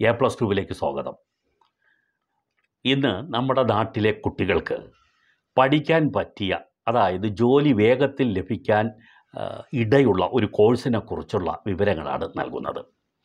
A plus ടുവിലേക്ക് സ്വാഗതം ഇന്ന് നമ്മുടെ നാട്ടിലെ കുട്ടികൾക്ക് പഠിക്കാൻ പറ്റിയ അതായത് ജോലി വേഗത്തിൽ ലഭിക്കാൻ ആ, ഇടയുള്ള ഒരു കോഴ്സിനെ കുറിച്ചുള്ള വിവരങ്ങളാണ് നൽകുന്നത്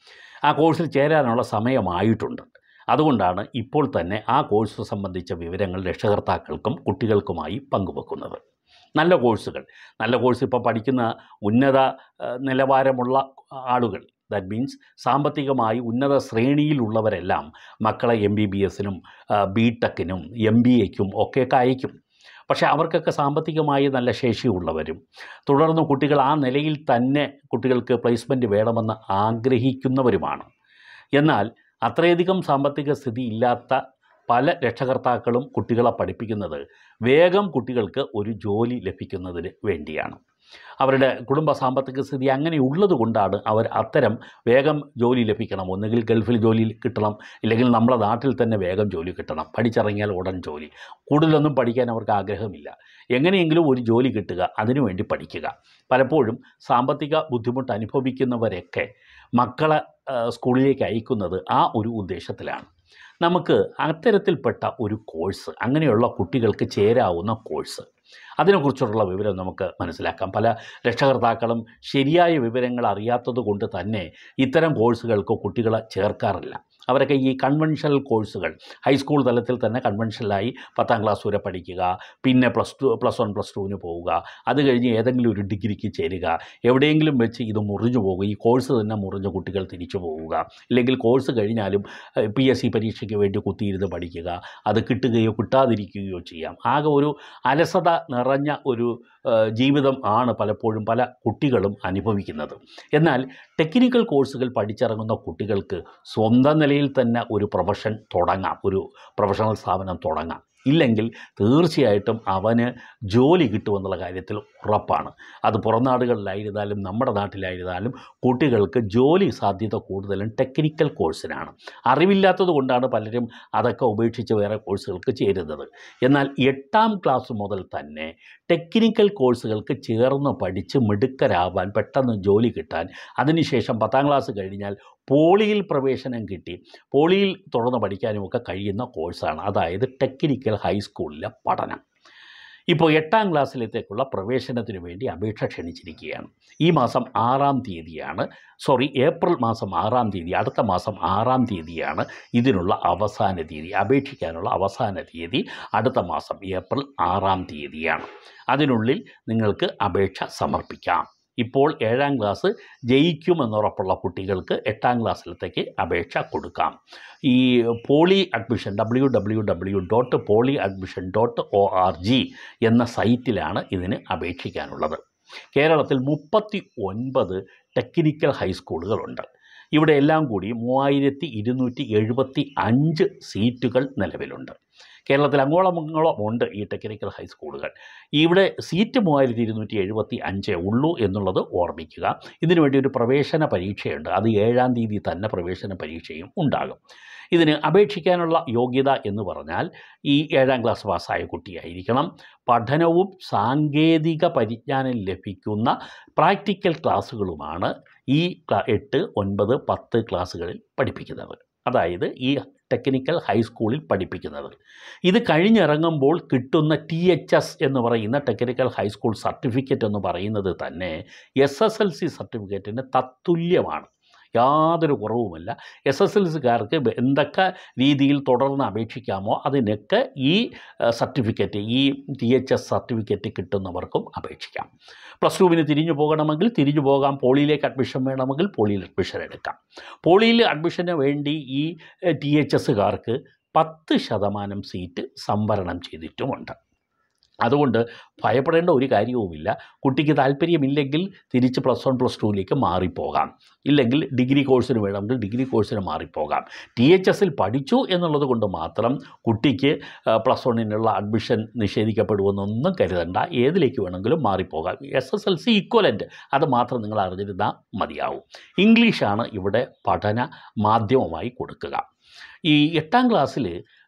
ആ കോഴ്സിൽ ചേരാനുള്ള സമയമായിട്ടുണ്ട് അതുകൊണ്ടാണ് ഇപ്പോൾ തന്നെ ആ കോഴ്സ് സംബന്ധിച്ച വിവരങ്ങൾ രക്ഷകർത്താക്കൾക്കും കുട്ടികൾക്കുമായി പങ്കുവെക്കുന്നത് നല്ല കോഴ്സുകൾ നല്ല കോഴ്സ് ഇപ്പോൾ പഠിക്കുന്ന ഉന്നത ആ, നിലവാരമുള്ള ആളുകൾ ദാറ്റ് മീൻസ് സാമ്പത്തികമായി ഉന്നത ശ്രേണിയിലുള്ളവരെല്ലാം മക്കളെ എം ബി ബി എസിനും ബി ടെക്കിനും എം ബി എക്കും ഒക്കെയൊക്കെ അയക്കും പക്ഷേ അവർക്കൊക്കെ സാമ്പത്തികമായി നല്ല ശേഷിയുള്ളവരും തുടർന്ന് കുട്ടികൾ ആ നിലയിൽ തന്നെ കുട്ടികൾക്ക് പ്ലേസ്മെൻറ്റ് വേണമെന്ന് ആഗ്രഹിക്കുന്നവരുമാണ് എന്നാൽ അത്രയധികം സാമ്പത്തിക സ്ഥിതി ഇല്ലാത്ത പല രക്ഷകർത്താക്കളും കുട്ടികളെ പഠിപ്പിക്കുന്നത് വേഗം കുട്ടികൾക്ക് ഒരു ജോലി ലഭിക്കുന്നതിന് വേണ്ടിയാണ് അവരുടെ കുടുംബ സാമ്പത്തിക സ്ഥിതി അങ്ങനെയുള്ളത് കൊണ്ടാണ് അവർ അത്തരം വേഗം ജോലി ലഭിക്കണം ഒന്നുകിൽ ഗൾഫിൽ ജോലി കിട്ടണം ഇല്ലെങ്കിൽ നമ്മുടെ നാട്ടിൽ തന്നെ വേഗം ജോലി കിട്ടണം പഠിച്ചിറങ്ങിയാൽ ഉടൻ ജോലി കൂടുതലൊന്നും പഠിക്കാൻ അവർക്ക് ആഗ്രഹമില്ല എങ്ങനെയെങ്കിലും ഒരു ജോലി കിട്ടുക അതിനുവേണ്ടി പഠിക്കുക പലപ്പോഴും സാമ്പത്തിക ബുദ്ധിമുട്ട് അനുഭവിക്കുന്നവരൊക്കെ മക്കളെ ആ, സ്കൂളിലേക്ക് അയക്കുന്നത് ആ ഒരു ഉദ്ദേശത്തിലാണ് നമുക്ക് അത്തരത്തിൽപ്പെട്ട ഒരു കോഴ്സ് അങ്ങനെയുള്ള കുട്ടികൾക്ക് ചേരാവുന്ന കോഴ്സ് അതിനെക്കുറിച്ചുള്ള വിവരം നമുക്ക് മനസ്സിലാക്കാം പല രക്ഷകർത്താക്കളും ശരിയായ വിവരങ്ങൾ അറിയാത്തത് കൊണ്ട് തന്നെ ഇത്തരം കോഴ്സുകൾക്ക് കുട്ടികളെ ചേർക്കാറില്ല അവരൊക്കെ ഈ കൺവെൻഷണൽ കോഴ്സുകൾ ഹൈസ്കൂൾ തലത്തിൽ തന്നെ കൺവെൻഷനലായി പത്താം ക്ലാസ് വരെ പഠിക്കുക പിന്നെ plus two plus one plus ടുവിന് പോവുക അത് കഴിഞ്ഞ് ഏതെങ്കിലും ഒരു ഡിഗ്രിക്ക് ചേരുക എവിടെയെങ്കിലും വെച്ച് ഇത് മുറിഞ്ഞു പോകുക ഈ കോഴ്സ് തന്നെ മുറിഞ്ഞ് കുട്ടികൾ തിരിച്ചു പോവുക ഇല്ലെങ്കിൽ കോഴ്സ് കഴിഞ്ഞാലും പി എസ് സി പരീക്ഷയ്ക്ക് വേണ്ടി കുത്തിയിരുന്ന് പഠിക്കുക അത് കിട്ടുകയോ കിട്ടാതിരിക്കുകയോ ചെയ്യാം ആകെ ഒരു അലസത നിറഞ്ഞ ഒരു ആ, ജീവിതം ആണ് പലപ്പോഴും പല കുട്ടികളും അനുഭവിക്കുന്നത് എന്നാൽ ടെക്നിക്കൽ കോഴ്സുകൾ പഠിച്ചിറങ്ങുന്ന കുട്ടികൾക്ക് സ്വന്തം നിലയിൽ തന്നെ ഒരു പ്രൊഫഷൻ തുടങ്ങാം ഒരു പ്രൊഫഷണൽ സ്ഥാപനം തുടങ്ങാം ഇല്ലെങ്കിൽ തീർച്ചയായിട്ടും അവന് ജോലി കിട്ടുമെന്നുള്ള കാര്യത്തിൽ ഉറപ്പാണ് അത് പുറം നാടുകളിലായിരുന്നാലും നമ്മുടെ നാട്ടിലായിരുന്നാലും കുട്ടികൾക്ക് ജോലി സാധ്യത കൂടുതലും ടെക്നിക്കൽ കോഴ്സിനാണ് അറിവില്ലാത്തത് കൊണ്ടാണ് പലരും അതൊക്കെ ഉപേക്ഷിച്ച് വേറെ കോഴ്സുകൾക്ക് ചേരുന്നത് എന്നാൽ എട്ടാം ക്ലാസ് മുതൽ തന്നെ ടെക്നിക്കൽ കോഴ്സുകൾക്ക് ചേർന്ന് പഠിച്ച് മിടുക്കരാവാൻ പെട്ടെന്ന് ജോലി കിട്ടാൻ അതിനുശേഷം പത്താം ക്ലാസ് കഴിഞ്ഞാൽ പോളിയിൽ പ്രവേശനം കിട്ടി പോളിയിൽ തുടർന്ന് പഠിക്കാനുമൊക്കെ കഴിയുന്ന കോഴ്സാണ് അതായത് ടെക്നിക്കൽ ഹൈസ്കൂളിലെ പഠനം ഇപ്പോൾ എട്ടാം ക്ലാസ്സിലത്തേക്കുള്ള പ്രവേശനത്തിന് വേണ്ടി അപേക്ഷ ക്ഷണിച്ചിരിക്കുകയാണ് ഈ മാസം ആറാം തീയതിയാണ് സോറി ഏപ്രിൽ മാസം ആറാം തീയതി അടുത്ത മാസം ആറാം തീയതിയാണ് ഇതിനുള്ള അവസാന തീയതി അപേക്ഷിക്കാനുള്ള അവസാന തീയതി അടുത്ത മാസം ഏപ്രിൽ ആറാം തീയതിയാണ് അതിനുള്ളിൽ നിങ്ങൾക്ക് അപേക്ഷ സമർപ്പിക്കാം ഇപ്പോൾ ഏഴാം ക്ലാസ് ജയിക്കുമെന്നുറപ്പുള്ള കുട്ടികൾക്ക് എട്ടാം ക്ലാസ്സിലത്തേക്ക് അപേക്ഷ കൊടുക്കാം ഈ poly admission W W W dot poly admission dot O R G എന്ന സൈറ്റിലാണ് ഇതിന് അപേക്ഷിക്കാനുള്ളത് കേരളത്തിൽ മുപ്പത്തി ഒൻപത് ടെക്നിക്കൽ ഹൈസ്കൂളുകളുണ്ട് ഇവിടെ എല്ലാം കൂടി മൂവായിരത്തി ഇരുന്നൂറ്റി എഴുപത്തി അഞ്ച് സീറ്റുകൾ നിലവിലുണ്ട് കേരളത്തിൽ അങ്ങോളം ഇങ്ങോളം ഉണ്ട് ഈ ടെക്നിക്കൽ ഹൈസ്കൂളുകൾ ഇവിടെ സീറ്റ് മൂവായിരത്തി ഇരുന്നൂറ്റി എഴുപത്തി അഞ്ചേ ഉള്ളൂ എന്നുള്ളത് ഓർമ്മിക്കുക ഇതിനുവേണ്ടി ഒരു പ്രവേശന പരീക്ഷയുണ്ട് അത് ഏഴാം തീയതി തന്നെ പ്രവേശന പരീക്ഷയും ഉണ്ടാകും ഇതിന് അപേക്ഷിക്കാനുള്ള യോഗ്യത എന്ന് പറഞ്ഞാൽ ഈ ഏഴാം ക്ലാസ് പാസ്സായ കുട്ടിയായിരിക്കണം പഠനവും സാങ്കേതിക പരിജ്ഞാനം ലഭിക്കുന്ന പ്രാക്ടിക്കൽ ക്ലാസ്സുകളുമാണ് ഈ ക്ലാ- എട്ട് ഒൻപത് പത്ത് ക്ലാസ്സുകളിൽ പഠിപ്പിക്കുന്നത് അതായത് ഈ ടെക്നിക്കൽ ഹൈസ്കൂളിൽ പഠിപ്പിക്കുന്നത് ഇത് കഴിഞ്ഞിറങ്ങുമ്പോൾ കിട്ടുന്ന ടി എച്ച് എസ് എന്ന് പറയുന്ന ടെക്നിക്കൽ ഹൈസ്കൂൾ സർട്ടിഫിക്കറ്റ് എന്ന് പറയുന്നത് തന്നെ എസ് എസ് എൽ സി സർട്ടിഫിക്കറ്റിന് തത്തുല്യമാണ് യാതൊരു കുറവുമില്ല എസ് എസ് എൽ സിക്കാർക്ക് എന്തൊക്കെ രീതിയിൽ തുടർന്ന് അപേക്ഷിക്കാമോ അതിനൊക്കെ ഈ സർട്ടിഫിക്കറ്റ് ഈ ടി എച്ച് എസ് സർട്ടിഫിക്കറ്റ് കിട്ടുന്നവർക്കും അപേക്ഷിക്കാം പ്ലസ് ടുവിന് തിരിഞ്ഞു പോകണമെങ്കിൽ തിരിഞ്ഞു പോകാം പോളിയിലേക്ക് അഡ്മിഷൻ വേണമെങ്കിൽ പോളിയിൽ അഡ്മിഷൻ എടുക്കാം പോളിയിൽ അഡ്മിഷന് വേണ്ടി ഈ ടി എച്ച് എസ്സുകാർക്ക് പത്ത് ശതമാനം സീറ്റ് സംവരണം ചെയ്തിട്ടുമുണ്ട് അതുകൊണ്ട് ഭയപ്പെടേണ്ട ഒരു കാര്യവുമില്ല കുട്ടിക്ക് താല്പര്യമില്ലെങ്കിൽ തിരിച്ച് പ്ലസ് വൺ പ്ലസ് ടുവിലേക്ക് മാറിപ്പോകാം ഇല്ലെങ്കിൽ ഡിഗ്രി കോഴ്സിന് വേണമെങ്കിൽ ഡിഗ്രി കോഴ്സിന് മാറിപ്പോകാം ടി എച്ച് എസിൽ പഠിച്ചു എന്നുള്ളത് കൊണ്ട് മാത്രം കുട്ടിക്ക് പ്ലസ് വണ്ണിനുള്ള അഡ്മിഷൻ നിഷേധിക്കപ്പെടുമെന്നൊന്നും കരുതണ്ട ഏതിലേക്ക് വേണമെങ്കിലും മാറിപ്പോകാം S S L C equivalent അത് മാത്രം നിങ്ങൾ അറിഞ്ഞിരുന്നാൽ മതിയാവും ഇംഗ്ലീഷാണ് ഇവിടെ പഠന മാധ്യമമായി കൊടുക്കുക ഈ എട്ടാം ക്ലാസ്സിൽ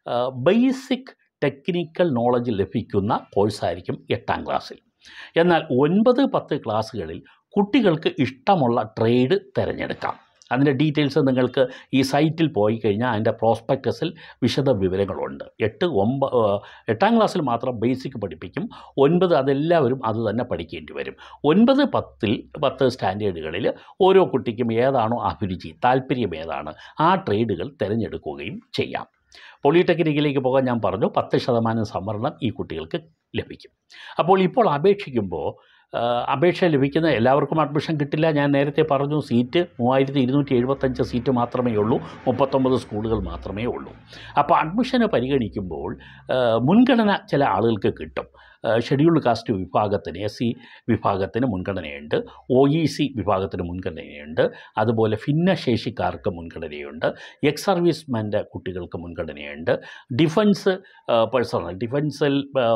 ബേസിക് ടെക്നിക്കൽ നോളജ് ലഭിക്കുന്ന കോഴ്സായിരിക്കും എട്ടാം ക്ലാസ്സിൽ എന്നാൽ ഒൻപത് പത്ത് ക്ലാസ്സുകളിൽ കുട്ടികൾക്ക് ഇഷ്ടമുള്ള ട്രേഡ് തിരഞ്ഞെടുക്കാം അതിൻ്റെ ഡീറ്റെയിൽസ് നിങ്ങൾക്ക് ഈ സൈറ്റിൽ പോയി കഴിഞ്ഞാൽ അതിൻ്റെ പ്രോസ്പെക്ടസിൽ വിശദ വിവരങ്ങളുണ്ട് എട്ട് ഒമ്പ ഏഹ് എട്ടാം ക്ലാസ്സിൽ മാത്രം ബേസിക് പഠിപ്പിക്കും ഒൻപത് അതെല്ലാവരും അത് തന്നെ പഠിക്കേണ്ടി വരും ഒൻപത് പത്തിൽ പത്ത് സ്റ്റാൻഡേർഡുകളിൽ ഓരോ കുട്ടിക്കും ഏതാണോ അഭിരുചി താല്പര്യം ഏതാണ് ആ ട്രേഡുകൾ തിരഞ്ഞെടുക്കുകയും ചെയ്യാം പോളിടെക്നിക്കിലേക്ക് പോകാൻ ഞാൻ പറഞ്ഞു പത്ത് ശതമാനം സംവരണം ഈ കുട്ടികൾക്ക് ലഭിക്കും അപ്പോൾ ഇപ്പോൾ അപേക്ഷിക്കുമ്പോൾ ആ, അപേക്ഷ ലഭിക്കുന്ന എല്ലാവർക്കും അഡ്മിഷൻ കിട്ടില്ല ഞാൻ നേരത്തെ പറഞ്ഞു സീറ്റ് മൂവായിരത്തി ഇരുന്നൂറ്റി എഴുപത്തഞ്ച് സീറ്റ് മാത്രമേ ഉള്ളൂ മുപ്പത്തൊമ്പത് സ്കൂളുകൾ മാത്രമേ ഉള്ളൂ അപ്പോൾ അഡ്മിഷന് പരിഗണിക്കുമ്പോൾ ആ, മുൻഗണന ചില ആളുകൾക്ക് കിട്ടും ഷെഡ്യൂൾഡ് കാസ്റ്റ് വിഭാഗത്തിന് എസ് സി വിഭാഗത്തിന് മുൻഗണനയുണ്ട് ഒ ഇ സി വിഭാഗത്തിന് മുൻഗണനയുണ്ട് അതുപോലെ ഭിന്നശേഷിക്കാർക്ക് മുൻഗണനയുണ്ട് എക്സ് സർവീസ്മാൻ്റെ കുട്ടികൾക്ക് മുൻഗണനയുണ്ട് ഡിഫൻസ് പേഴ്സണൽ ഡിഫൻസിൽ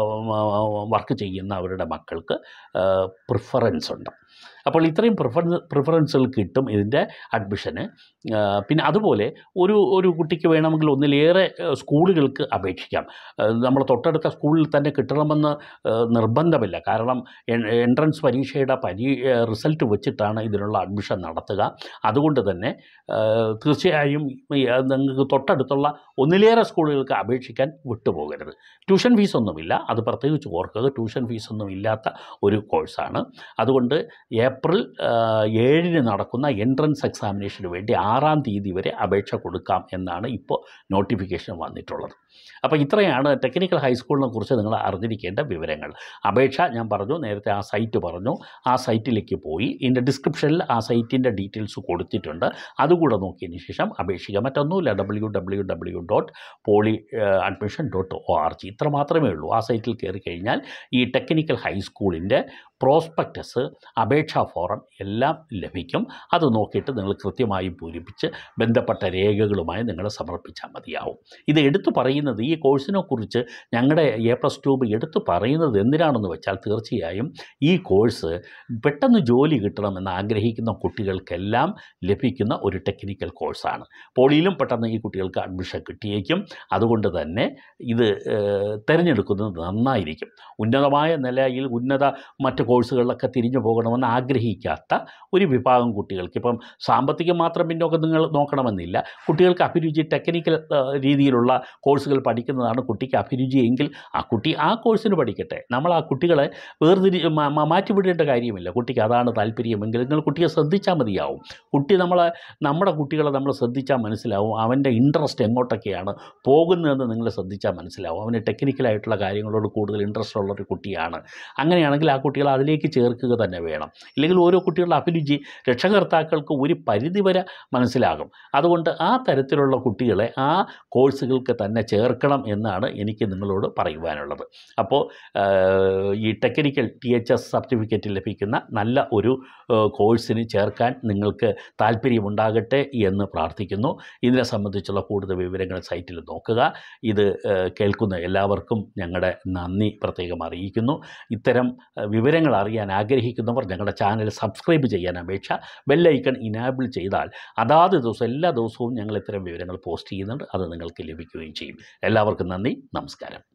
വർക്ക് ചെയ്യുന്ന അവരുടെ മക്കൾക്ക് പ്രിഫറൻസ് ഉണ്ട് അപ്പോൾ ഇത്രയും പ്രിഫറൻസ് പ്രിഫറൻസുകൾ കിട്ടും ഇതിൻ്റെ അഡ്മിഷന് ആ, പിന്നെ അതുപോലെ ഒരു ഒരു കുട്ടിക്ക് വേണമെങ്കിൽ ഒന്നിലേറെ ആ, സ്കൂളുകൾക്ക് അപേക്ഷിക്കാം ആ, നമ്മൾ തൊട്ടടുത്ത സ്കൂളിൽ തന്നെ കിട്ടണമെന്ന് ആ, നിർബന്ധമില്ല കാരണം എൻ- എൻട്രൻസ് പരീക്ഷയുടെ പരീ റിസൾട്ട് വെച്ചിട്ടാണ് ഇതിനുള്ള അഡ്മിഷൻ നടത്തുക അതുകൊണ്ട് തന്നെ ആ, തീർച്ചയായും ഈ, ആ, നിങ്ങൾക്ക് തൊട്ടടുത്തുള്ള ഒന്നിലേറെ സ്കൂളുകൾക്ക് അപേക്ഷിക്കാൻ വിട്ടുപോകരുത് ട്യൂഷൻ ഫീസൊന്നുമില്ല അത് പ്രത്യേകിച്ച് ഓർക്കുക ട്യൂഷൻ ഫീസൊന്നും ഇല്ലാത്ത ഒരു കോഴ്സാണ് അതുകൊണ്ട് ഏപ്രിൽ ആ, ഏഴിന് നടക്കുന്ന എൻട്രൻസ് എക്സാമിനേഷന് വേണ്ടി ആറാം തീയതി വരെ അപേക്ഷ കൊടുക്കാം എന്നാണ് ഇപ്പോൾ നോട്ടിഫിക്കേഷൻ വന്നിട്ടുള്ളത് അപ്പോൾ ഇത്രയാണ് ടെക്നിക്കൽ ഹൈസ്കൂളിനെ കുറിച്ച് നിങ്ങൾ അറിഞ്ഞിരിക്കേണ്ട വിവരങ്ങൾ അപേക്ഷ ഞാൻ പറഞ്ഞു നേരത്തെ ആ സൈറ്റ് പറഞ്ഞു ആ സൈറ്റിലേക്ക് പോയി ഇതിൻ്റെ ഡിസ്ക്രിപ്ഷനിൽ ആ സൈറ്റിൻ്റെ ഡീറ്റെയിൽസ് കൊടുത്തിട്ടുണ്ട് അതുകൂടെ നോക്കിയതിന് ശേഷം അപേക്ഷിക്കുക മറ്റൊന്നുമില്ല W W W dot poly admission dot O R G ഇത്ര മാത്രമേ ഉള്ളൂ ആ സൈറ്റിൽ കയറി കഴിഞ്ഞാൽ ഈ ടെക്നിക്കൽ ഹൈസ്കൂളിൻ്റെ പ്രോസ്പെക്ടസ് അപേക്ഷാ ഫോറം എല്ലാം ലഭിക്കും അത് നോക്കിയിട്ട് നിങ്ങൾ കൃത്യമായി പൂരിപ്പിച്ച് ബന്ധപ്പെട്ട രേഖകളുമായി നിങ്ങൾ സമർപ്പിച്ചാൽ മതിയാവും ഇത് എടുത്തു പറയുന്നത് ഈ കോഴ്സിനെ കുറിച്ച് ഞങ്ങളുടെ എ പ്ലസ് ട്യൂബ് എടുത്തു പറയുന്നത് എന്തിനാണെന്ന് വെച്ചാൽ തീർച്ചയായും ഈ കോഴ്സ് പെട്ടെന്ന് ജോലി കിട്ടണമെന്ന് ആഗ്രഹിക്കുന്ന കുട്ടികൾക്കെല്ലാം ലഭിക്കുന്ന ഒരു ടെക്നിക്കൽ കോഴ്സാണ് പോളിയിലും പെട്ടെന്ന് ഈ കുട്ടികൾക്ക് അഡ്മിഷൻ കിട്ടിയേക്കും അതുകൊണ്ട് തന്നെ ഇത് ഏഹ്, തിരഞ്ഞെടുക്കുന്നത് നന്നായിരിക്കും ഉന്നതമായ നിലയിൽ ഉന്നത മറ്റ് കോഴ്സുകളിലൊക്കെ തിരിഞ്ഞു പോകണമെന്ന് ആഗ്രഹിക്കാത്ത ഒരു വിഭാഗം കുട്ടികൾക്ക് ഇപ്പം സാമ്പത്തികം മാത്രം പിന്നോക്കം നിങ്ങൾ നോക്കണമെന്നില്ല കുട്ടികൾക്ക് അഭിരുചി ടെക്നിക്കൽ ആ, രീതിയിലുള്ള കോഴ്സുകൾ പഠിക്കുന്നതാണ് കുട്ടിക്ക് അഭിരുചി എങ്കിൽ ആ കുട്ടി ആ കോഴ്സിന് പഠിക്കട്ടെ നമ്മൾ ആ കുട്ടികളെ വേർതിരി മ- മ- മാറ്റിവിടേണ്ട കാര്യമില്ല കുട്ടിക്ക് അതാണ് താല്പര്യമെങ്കിൽ നിങ്ങൾ കുട്ടിയെ ശ്രദ്ധിച്ചാൽ മതിയാവും കുട്ടി നമ്മളെ നമ്മുടെ കുട്ടികളെ നമ്മൾ ശ്രദ്ധിച്ചാൽ മനസ്സിലാവും അവൻ്റെ ഇൻട്രസ്റ്റ് എങ്ങോട്ടൊക്കെയാണ് പോകുന്നതെന്ന് നിങ്ങൾ ശ്രദ്ധിച്ചാൽ മനസ്സിലാവും അവന് ടെക്നിക്കലായിട്ടുള്ള കാര്യങ്ങളോട് കൂടുതൽ ഇൻട്രസ്റ്റ് ഉള്ള ഒരു കുട്ടിയാണ് അങ്ങനെയാണെങ്കിൽ ആ കുട്ടികളെ അതിലേക്ക് ചേർക്കുക തന്നെ വേണം ഇല്ലെങ്കിൽ ഓരോ കുട്ടികളുടെ അഭിരുചി രക്ഷകർത്താക്കൾക്ക് ഒരു പരിധിവരെ മനസ്സിലാകും അതുകൊണ്ട് ആ തരത്തിലുള്ള കുട്ടികളെ ആ കോഴ്സുകൾക്ക് തന്നെ ചേർക്കണം എന്നാണ് എനിക്ക് നിങ്ങളോട് പറയുവാനുള്ളത് അപ്പോൾ ആഹ്, ഈ technical T H S certificate ലഭിക്കുന്ന നല്ല ഒരു ആഹ്, കോഴ്സിന് ചേർക്കാൻ നിങ്ങൾക്ക് താല്പര്യമുണ്ടാകട്ടെ എന്ന് പ്രാർത്ഥിക്കുന്നു ഇതിനെ സംബന്ധിച്ചുള്ള കൂടുതൽ വിവരങ്ങൾ സൈറ്റിൽ നോക്കുക ഇത് ആഹ്, കേൾക്കുന്ന എല്ലാവർക്കും ഞങ്ങളുടെ നന്ദി പ്രത്യേകം അറിയിക്കുന്നു ഇത്തരം ആഹ്, വിവരങ്ങൾ അറിയാൻ ആഗ്രഹിക്കുന്നവർ ഞങ്ങളുടെ ചാനൽ സബ്സ്ക്രൈബ് ചെയ്യാൻ അപേക്ഷ ബെല്ലൈക്കൺ ഇനാബിൾ ചെയ്താൽ അതാത് ദിവസം എല്ലാ ദിവസവും ഞങ്ങൾ ഇത്തരം വിവരങ്ങൾ പോസ്റ്റ് ചെയ്യുന്നുണ്ട് അത് നിങ്ങൾക്ക് ലഭിക്കുകയും ചെയ്യും എല്ലാവർക്കും നന്ദി നമസ്കാരം